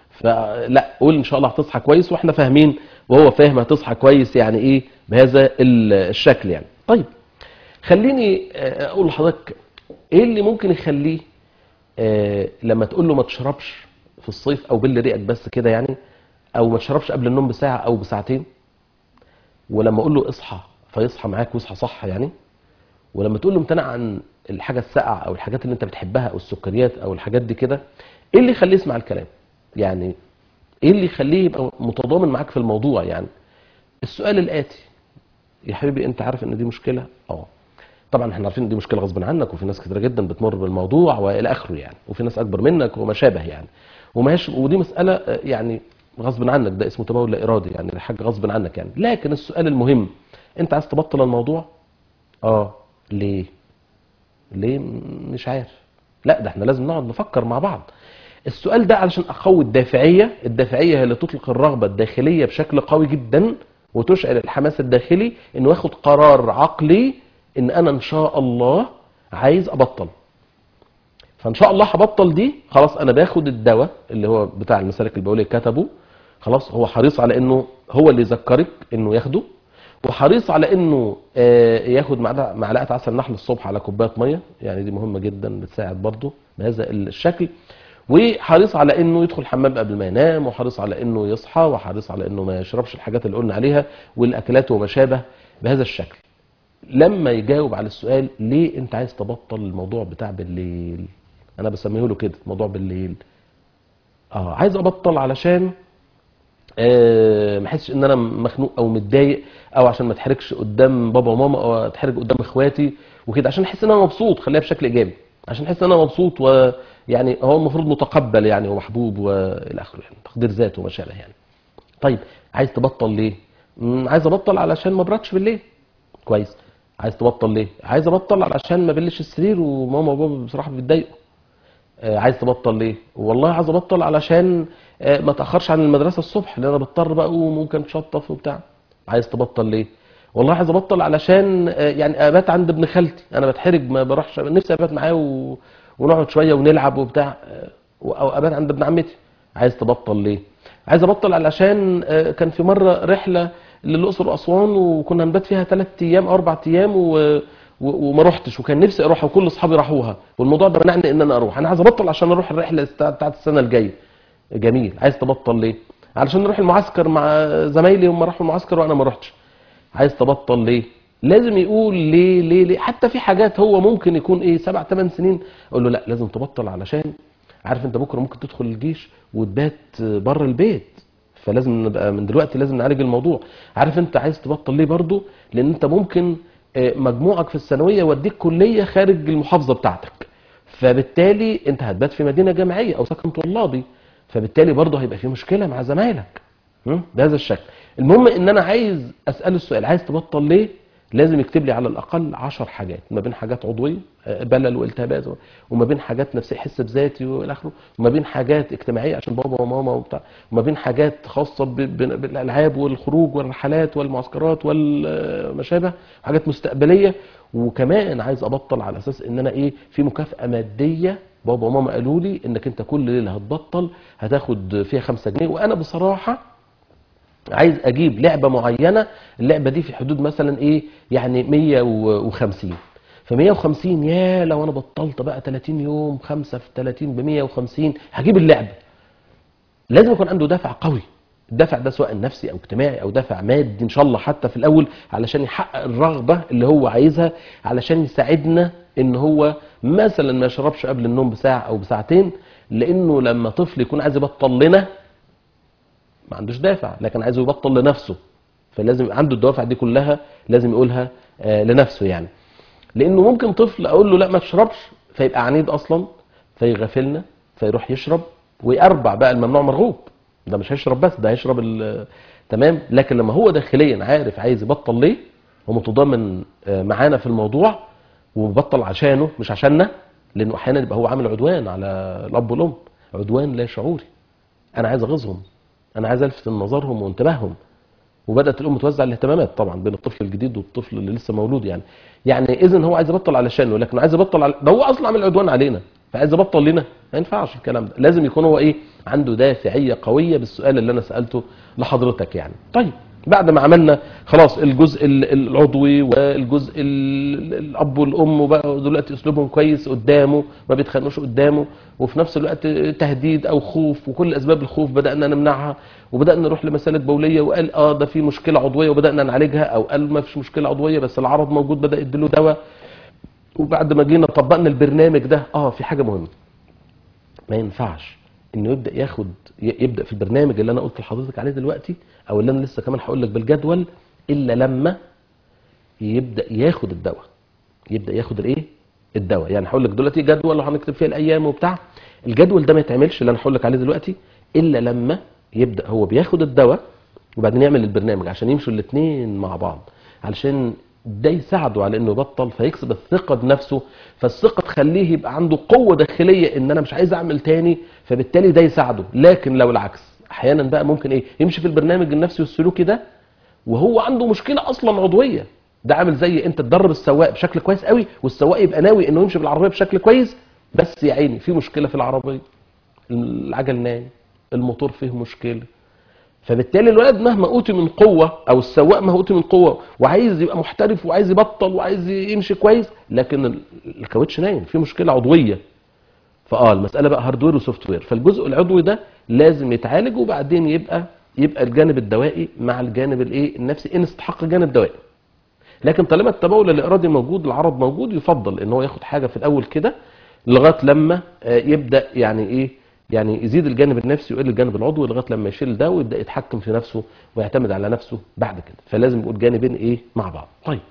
فلا قول ان شاء الله هتصحى كويس واحنا فاهمين وهو فاهم هتصحى كويس يعني ايه بهذا ال- الشكل يعني طيب خليني آه، اقول لحضرتك ايه اللي ممكن يخليه آه، لما تقول له ما تشربش في الصيف او بل ريقك بس كده يعني او ما تشربش قبل النوم بساعه او بساعتين ولما اقول له اصحى فيصحى معاك ويصحى صح يعني ولما تقول له امتنع عن الحاجه الساقعه او الحاجات اللي انت بتحبها او السكريات او الحاجات دي كده ايه اللي يخليه يسمع الكلام يعني ايه اللي يخليه يبقى متضامن معاك في الموضوع يعني السؤال الاتي يا حبيبي انت عارف ان دي مشكله اه طبعا احنا عارفين ان دي مشكله غصب عنك وفي ناس كتيره جدا بتمر بالموضوع والى اخره يعني وفي ناس اكبر منك وما شابه يعني وماهيش ودي مساله آه، يعني غصب عنك ده اسمه تبول لا ارادي يعني ده حاجه غصب عنك يعني لكن السؤال المهم انت عايز تبطل الموضوع اه ليه ليه م- مش عارف لا ده احنا لازم نقعد نفكر مع بعض السؤال ده علشان اقوي الدافعيه الدافعيه هي اللي تطلق الرغبه الداخليه بشكل قوي جدا وتشعل الحماس الداخلي انه ياخد قرار عقلي ان انا ان شاء الله عايز ابطل فان شاء الله هبطل دي خلاص انا باخد الدواء اللي هو بتاع المسالك البوليه كتبه خلاص هو حريص على انه هو اللي يذكرك انه ياخده وحريص على انه آه، ياخد معلقه معلقة عسل نحل الصبح على كوبايه ميه يعني دي مهمه جدا بتساعد برضه بهذا الشكل وحريص على انه يدخل الحمام قبل ما ينام وحريص على انه يصحى وحريص على انه ما يشربش الحاجات اللي قلنا عليها والاكلات وما شابه بهذا الشكل لما يجاوب على السؤال ليه انت عايز تبطل الموضوع بتاع بالليل انا بسميه له كده موضوع بالليل اه عايز ابطل علشان آه، ما احسش ان انا مخنوق او متضايق او عشان ما اتحرجش قدام بابا وماما او اتحرج قدام اخواتي وكده عشان احس ان انا مبسوط خليها بشكل ايجابي عشان احس ان انا مبسوط ويعني هو المفروض متقبل يعني ومحبوب والى اخره يعني تقدير ذات وما شابه يعني طيب عايز تبطل ليه مم، عايز ابطل علشان ما ابردش بالليل كويس عايز تبطل ليه عايز ابطل علشان ما بلش السرير وماما وبابا بصراحه بيتضايقوا آه، عايز تبطل ليه والله عايز ابطل علشان آه، ما اتاخرش عن المدرسه الصبح لان انا بضطر بقى اقوم وممكن اتشطف وبتاع عايز تبطل ليه والله عايز ابطل علشان آه، يعني ابات عند ابن خالتي انا بتحرج ما بروحش نفسي ابات معاه و... ونقعد شويه ونلعب وبتاع آه، او ابات عند ابن عمتي عايز تبطل ليه عايز ابطل علشان آه، كان في مره رحله للاقصر واسوان وكنا هنبات فيها ثلاث ايام او اربع ايام و... و- وما رحتش وكان نفسي اروح وكل اصحابي راحوها والموضوع ده منعني ان انا اروح انا عايز ابطل عشان اروح الرحله بتاع- بتاعت السنه الجايه جميل عايز تبطل ليه علشان نروح المعسكر مع زمايلي هم راحوا المعسكر وانا ما رحتش عايز تبطل ليه لازم يقول ليه ليه ليه حتى في حاجات هو ممكن يكون ايه سبع ثمان سنين اقول له لا لازم تبطل علشان عارف انت بكره ممكن تدخل الجيش وتبات بره البيت فلازم نبقى من دلوقتي لازم نعالج الموضوع عارف انت عايز تبطل ليه برضو لان انت ممكن آه، مجموعك في الثانويه يوديك كليه خارج المحافظه بتاعتك فبالتالي انت هتبات في مدينه جامعيه او سكن طلابي فبالتالي برضه هيبقى في مشكله مع زمايلك م? بهذا الشكل المهم ان انا عايز اساله السؤال عايز تبطل ليه لازم يكتب لي على الاقل عشر حاجات ما بين حاجات عضويه آه، بلل والتهابات وما بين حاجات نفسيه احس بذاتي والى اخره وما بين حاجات اجتماعيه عشان بابا وماما وبتاع وما بين حاجات خاصه ب- ب- بالالعاب والخروج والرحلات والمعسكرات وما شابه حاجات مستقبليه وكمان عايز ابطل على اساس ان انا ايه في مكافاه ماديه بابا وماما قالوا لي انك انت كل ليله هتبطل هتاخد فيها خمسة جنيه وانا بصراحه عايز اجيب لعبه معينه اللعبه دي في حدود مثلا ايه يعني 150 ف 150 يا لو انا بطلت بقى 30 يوم 5 في 30 ب 150 هجيب اللعبه لازم يكون عنده دافع قوي الدافع ده سواء نفسي او اجتماعي او دافع مادي ان شاء الله حتى في الاول علشان يحقق الرغبه اللي هو عايزها علشان يساعدنا ان هو مثلا ما يشربش قبل النوم بساعه او بساعتين لانه لما طفل يكون عايز يبطل لنا ما عندوش دافع لكن عايزه يبطل لنفسه فلازم يبقى عنده الدوافع دي كلها لازم يقولها آه، لنفسه يعني لانه ممكن طفل اقول له لا ما تشربش فيبقى عنيد اصلا فيغفلنا فيروح يشرب ويربع بقى الممنوع مرغوب ده مش هيشرب بس ده هيشرب ال- تمام لكن لما هو داخليا عارف عايز يبطل ليه ومتضامن آه، معانا في الموضوع وبطل عشانه مش عشاننا لانه احيانا يبقى هو عامل عدوان على الاب والام عدوان لا شعوري انا عايز اغيظهم انا عايز الفت نظرهم وانتباههم وبدات الام توزع الاهتمامات طبعا بين الطفل الجديد والطفل اللي لسه مولود يعني يعني اذا هو عايز يبطل علشانه لكن عايز يبطل على... ده هو اصلا عامل عدوان علينا فعايز يبطل لنا ما ينفعش الكلام ده لازم يكون هو ايه عنده دافعيه قويه بالسؤال اللي انا سالته لحضرتك يعني طيب بعد ما عملنا خلاص الجزء ال- العضوي والجزء ال- الاب والام وبقى دلوقتي اسلوبهم كويس قدامه ما بيتخانقوش قدامه وفي نفس الوقت تهديد او خوف وكل اسباب الخوف بدانا نمنعها وبدانا نروح لمسالك بوليه وقال اه ده في مشكله عضويه وبدانا نعالجها او قال ما فيش مشكله عضويه بس العرض موجود بدا يديله دواء وبعد ما جينا طبقنا البرنامج ده اه في حاجه مهمه ما ينفعش انه يبدا ياخد ي- يبدا في البرنامج اللي انا قلت لحضرتك عليه دلوقتي او اللي انا لسه كمان هقول لك بالجدول الا لما يبدا ياخد الدواء يبدا ياخد الايه الدواء يعني هقول لك دلوقتي جدول وهنكتب فيه الايام وبتاع الجدول ده ما يتعملش اللي انا هقول لك عليه دلوقتي الا لما يبدا هو بياخد الدواء وبعدين يعمل البرنامج عشان يمشوا الاثنين مع بعض علشان ده يساعده على انه يبطل فيكسب الثقه بنفسه فالثقه تخليه يبقى عنده قوه داخليه ان انا مش عايز اعمل تاني فبالتالي ده يساعده لكن لو العكس احيانا بقى ممكن ايه يمشي في البرنامج النفسي والسلوكي ده وهو عنده مشكله اصلا عضويه ده عامل زي انت تدرب السواق بشكل كويس قوي والسواق يبقى ناوي انه يمشي بالعربيه بشكل كويس بس يا عيني في مشكله في العربيه العجل نايم الموتور فيه مشكله فبالتالي الولد مهما اوتي من قوه او السواق مهما اوتي من قوه وعايز يبقى محترف وعايز يبطل وعايز يمشي كويس لكن ال- الكاوتش نايم في مشكله عضويه فاه المساله بقى هاردوير وسوفت وير فالجزء العضوي ده لازم يتعالج وبعدين يبقى يبقى الجانب الدوائي مع الجانب الايه النفسي ان استحق جانب دوائي لكن طالما التبول الارادي موجود العرض موجود يفضل ان هو ياخد حاجه في الاول كده لغايه لما آه، يبدا يعني ايه يعني يزيد الجانب النفسي ويقل الجانب العضوي لغايه لما يشيل ده ويبدا يتحكم في نفسه ويعتمد على نفسه بعد كده فلازم يبقوا الجانبين ايه مع بعض طيب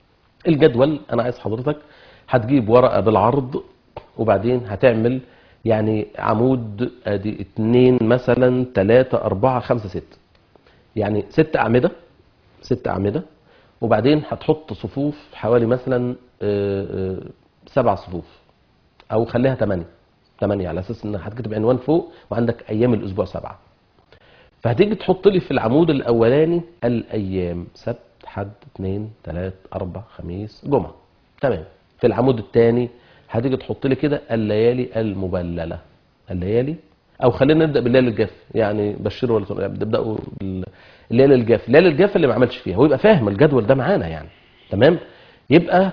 الجدول انا عايز حضرتك هتجيب ورقه بالعرض وبعدين هتعمل يعني عمود ادي اتنين مثلا تلاتة اربعة خمسة ستة يعني ست اعمدة ست اعمدة وبعدين هتحط صفوف حوالي مثلا آه، آه، سبع صفوف او خليها ثمانية ثمانية على اساس انك هتكتب عنوان فوق وعندك ايام الاسبوع سبعة فهتيجي تحط لي في العمود الاولاني الايام سبت حد اثنين ثلاث اربع خميس جمعه تمام في العمود الثاني هتيجي تحط لي كده الليالي المبلله الليالي او خلينا نبدا بالليالي الجاف يعني بشروا ولا تنقلوا، يعني نبداوا بالليالي الجاف الليالي الجاف اللي ما عملش فيها هو يبقى فاهم الجدول ده معانا يعني تمام يبقى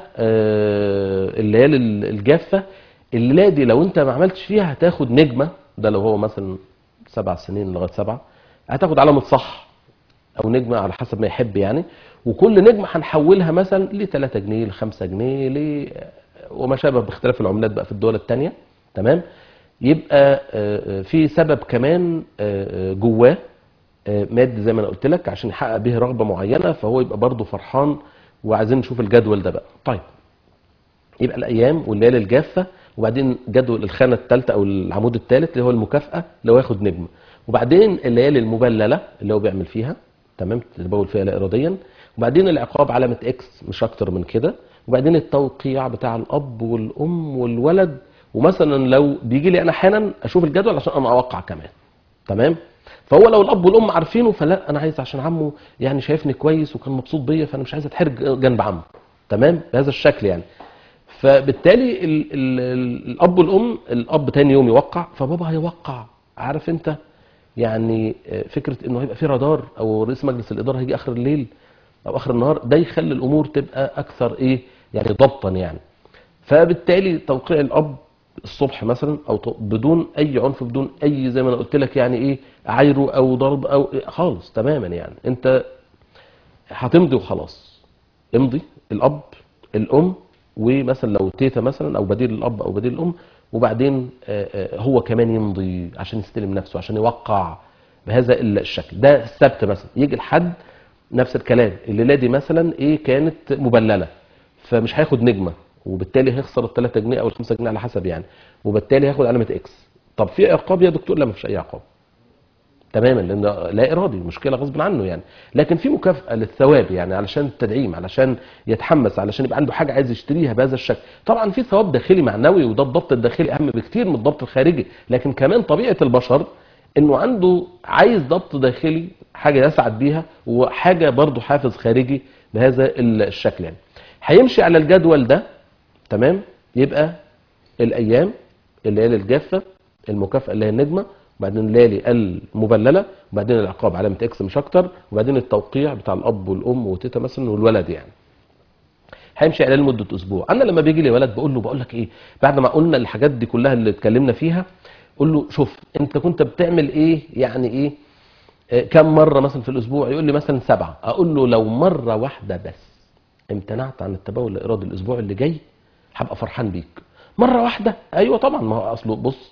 آه الليالي الجافه الليله دي لو انت ما عملتش فيها هتاخد نجمه ده لو هو مثلا سبع سنين لغايه سبعه هتاخد علامه صح او نجمه على حسب ما يحب يعني وكل نجمه هنحولها مثلا ل 3 جنيه ل 5 جنيه ل وما شابه باختلاف العملات بقى في الدول الثانيه تمام يبقى آه، آه، في سبب كمان آه، آه، جواه آه، مادي زي ما انا قلت لك عشان يحقق به رغبه معينه فهو يبقى برضه فرحان وعايزين نشوف الجدول ده بقى طيب يبقى الايام والليالي الجافه وبعدين جدول الخانه الثالثه او العمود الثالث اللي هو المكافاه اللي هو ياخد نجمه وبعدين الليالي المبلله اللي هو بيعمل فيها تمام تتبول فيها لا اراديا وبعدين العقاب علامه اكس مش اكتر من كده وبعدين التوقيع بتاع الاب والام والولد ومثلا لو بيجي لي انا احيانا اشوف الجدول عشان انا اوقع كمان تمام فهو لو الاب والام عارفينه فلا انا عايز عشان عمه يعني شايفني كويس وكان مبسوط بيا فانا مش عايز اتحرج جنب عمه تمام بهذا الشكل يعني فبالتالي ال ال ال الاب والام الاب تاني يوم يوقع فبابا هيوقع عارف انت يعني آه، فكره انه هيبقى في رادار او رئيس مجلس الاداره هيجي اخر الليل او اخر النهار ده يخلي الامور تبقى اكثر ايه يعني ضبطا يعني فبالتالي توقيع الاب الصبح مثلا او تو- بدون اي عنف بدون اي زي ما انا قلت لك يعني ايه عايره او ضرب او إيه خالص تماما يعني انت هتمضي وخلاص امضي الاب الام ومثلا لو تيتا مثلا او بديل الاب او بديل الام وبعدين آه، آه، هو كمان يمضي عشان يستلم نفسه عشان يوقع بهذا الشكل ده السبت مثلا يجي الحد نفس الكلام الليله دي مثلا ايه كانت مبلله فمش هياخد نجمه وبالتالي هيخسر ال 3 جنيه او ال 5 جنيه على حسب يعني وبالتالي هياخد علامه اكس طب في عقاب يا دكتور لا مفيش اي عقاب تماما لان لا ارادي مشكله غصب عنه يعني لكن في مكافاه للثواب يعني علشان التدعيم علشان يتحمس علشان يبقى عنده حاجه عايز يشتريها بهذا الشكل طبعا في ثواب داخلي معنوي وده الضبط الداخلي اهم بكتير من الضبط الخارجي لكن كمان طبيعه البشر انه عنده عايز ضبط داخلي حاجه يسعد بيها وحاجه برضه حافز خارجي بهذا الشكل يعني هيمشي على الجدول ده تمام يبقى الايام الليالي الجافه المكافاه اللي هي النجمه وبعدين الليالي المبلله وبعدين العقاب علامه اكس مش اكتر وبعدين التوقيع بتاع الاب والام وتيتا مثلا والولد يعني هيمشي عليه لمده اسبوع انا لما بيجي لي ولد بقول له بقول لك ايه بعد ما قلنا الحاجات دي كلها اللي اتكلمنا فيها قول له شوف انت كنت بتعمل ايه يعني ايه آه، كم مره مثلا في الاسبوع يقول لي مثلا سبعه اقول له لو مره واحده بس امتنعت عن التبول الارادي الاسبوع اللي جاي هبقى فرحان بيك مره واحده ايوه طبعا ما هو اصله بص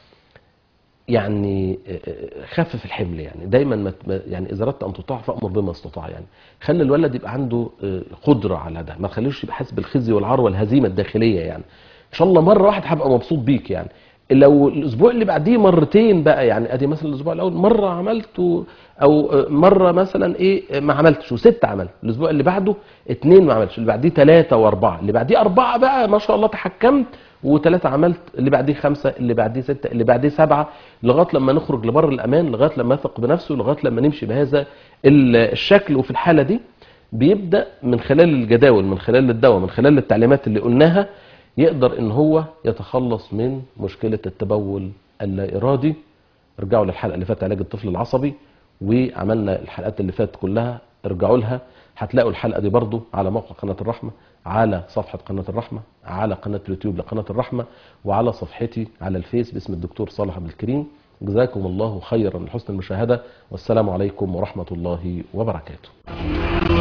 يعني خفف الحمل يعني دايما ما ت- ما- يعني اذا اردت ان تطاع فامر بما استطاع يعني خلي الولد يبقى عنده آه، قدره على ده ما تخليهوش يبقى حاسس بالخزي والعار والهزيمه الداخليه يعني ان شاء الله مره واحده هبقى مبسوط بيك يعني لو الاسبوع اللي بعديه مرتين بقى يعني ادي مثلا الاسبوع الاول مره عملت و- او آه، مره مثلا ايه آه، ما عملتش وست عملت الاسبوع اللي بعده اتنين ما عملتش اللي بعديه ثلاثه واربعه اللي بعديه اربعه بقى ما شاء الله تحكمت وثلاثة عملت اللي بعديه خمسة اللي بعديه ستة اللي بعديه سبعة لغاية لما نخرج لبر الأمان لغاية لما يثق بنفسه لغاية لما نمشي بهذا ال- الشكل وفي الحالة دي بيبدأ من خلال الجداول من خلال الدواء من خلال التعليمات اللي قلناها يقدر ان هو يتخلص من مشكلة التبول اللا إرادي ارجعوا للحلقة اللي فاتت علاج الطفل العصبي وعملنا الحلقات اللي فاتت كلها ارجعوا لها هتلاقوا الحلقة دي برضو على موقع قناة الرحمة على صفحة قناة الرحمة على قناة اليوتيوب لقناة الرحمة وعلى صفحتي على الفيس باسم الدكتور صالح عبد الكريم جزاكم الله خيرا لحسن المشاهدة والسلام عليكم ورحمة الله وبركاته